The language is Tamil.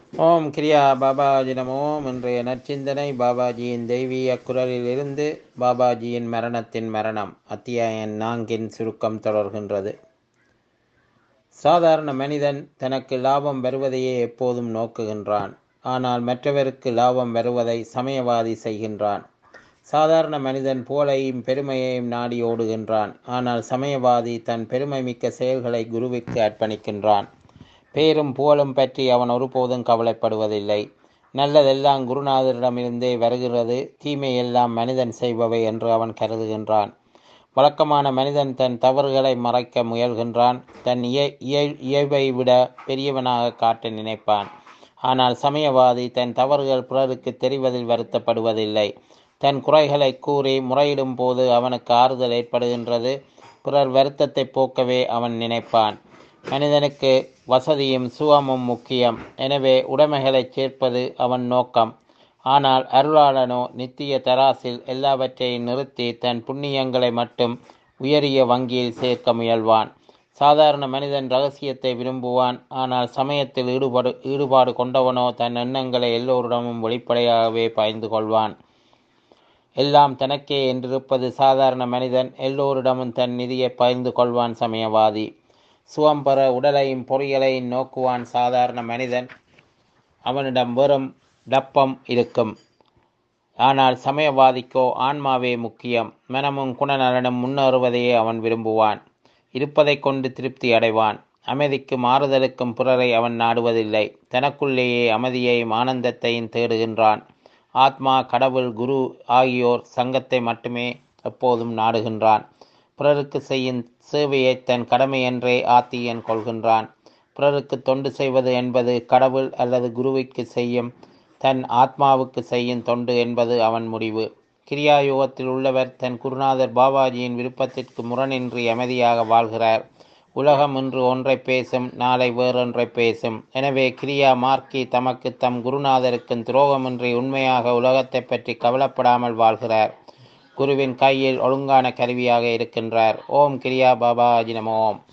ஓம் கிரியா பாபாஜி நமோம் இன்றைய நற்சிந்தனை பாபாஜியின் தெய்வீக குரலிலிருந்து பாபாஜியின் மரணத்தின் மரணம் அத்தியாயம் நான்கின் சுருக்கம் தொடர்கின்றது சாதாரண மனிதன் தனக்கு லாபம் வருவதையே எப்போதும் நோக்குகின்றான் ஆனால் மற்றவருக்கு லாபம் வருவதை சமயவாதி செய்கின்றான் சாதாரண மனிதன் புகழையும் பெருமையையும் நாடி ஓடுகின்றான் ஆனால் சமயவாதி தன் பெருமை மிக்க செயல்களை குருவிற்கு அர்ப்பணிக்கின்றான் பேரும் புகழும் பற்றி அவன் ஒருபோதும் கவலைப்படுவதில்லை நல்லதெல்லாம் குருநாதரிடமிருந்தே வருகிறது தீமையெல்லாம் மனிதன் செய்பவை என்று அவன் கருதுகின்றான் வழக்கமான மனிதன் தன் தவறுகளை மறைக்க முயல்கின்றான் தன் இய இயல்பை விட பெரியவனாக காட்ட நினைப்பான் ஆனால் சமயவாதி தன் தவறுகள் பிறருக்கு தெரிவதில் வருத்தப்படுவதில்லை தன் குறைகளை கூறி முறையிடும் போது அவனுக்கு ஆறுதல் ஏற்படுகின்றது பிறர் வருத்தத்தை போக்கவே அவன் நினைப்பான் மனிதனுக்கு வசதியும் சுகமும் முக்கியம் எனவே உடைமைகளை சேர்ப்பது அவன் நோக்கம் ஆனால் அருளாளனோ நித்திய தராசில் எல்லாவற்றையும் நிறுத்தி தன் புண்ணியங்களை மட்டும் உயரிய வங்கியில் சேர்க்க முயல்வான் சாதாரண மனிதன் ரகசியத்தை விரும்புவான் ஆனால் சமயத்தில் ஈடுபாடு ஈடுபாடு கொண்டவனோ தன் எண்ணங்களை எல்லோரிடமும் வெளிப்படையாகவே பாய்ந்து கொள்வான் எல்லாம் தனக்கே என்றிருப்பது சாதாரண மனிதன் எல்லோரிடமும் தன் நிதியை பகிர்ந்து கொள்வான் சமயவாதி சுகம் பெற உடலையும் பொறியலையும் நோக்குவான் சாதாரண மனிதன் அவனிடம் வெறும் டப்பம் இருக்கும் ஆனால் சமயவாதிக்கோ ஆன்மாவே முக்கியம் மனமும் குணநலனும் முன்னேறுவதையே அவன் விரும்புவான் இருப்பதை கொண்டு திருப்தி அடைவான் அமைதிக்கும் ஆறுதலுக்கும் பிறரை அவன் நாடுவதில்லை தனக்குள்ளேயே அமைதியையும் ஆனந்தத்தையும் தேடுகின்றான் ஆத்மா கடவுள் குரு ஆகியோர் சங்கத்தை மட்டுமே எப்போதும் நாடுகின்றான் பிறருக்கு செய்யும் சேவையை தன் கடமை என்றே ஆத்தியன் கொள்கின்றான் பிறருக்கு தொண்டு செய்வது என்பது கடவுள் அல்லது குருவிற்கு செய்யும் தன் ஆத்மாவுக்கு செய்யும் தொண்டு என்பது அவன் முடிவு கிரியா யுகத்தில் உள்ளவர் தன் குருநாதர் பாபாஜியின் விருப்பத்திற்கு முரணின்றி அமைதியாக வாழ்கிறார் உலகம் இன்று ஒன்றை பேசும் நாளை வேறொன்றை பேசும் எனவே கிரியா மார்க்கி தமக்கு தம் குருநாதருக்கும் துரோகமின்றி உண்மையாக உலகத்தை பற்றி கவலைப்படாமல் வாழ்கிறார் குருவின் கையில் ஒழுங்கான கருவியாக இருக்கின்றார் ஓம் கிரியா பாபாஜி நம ஓம்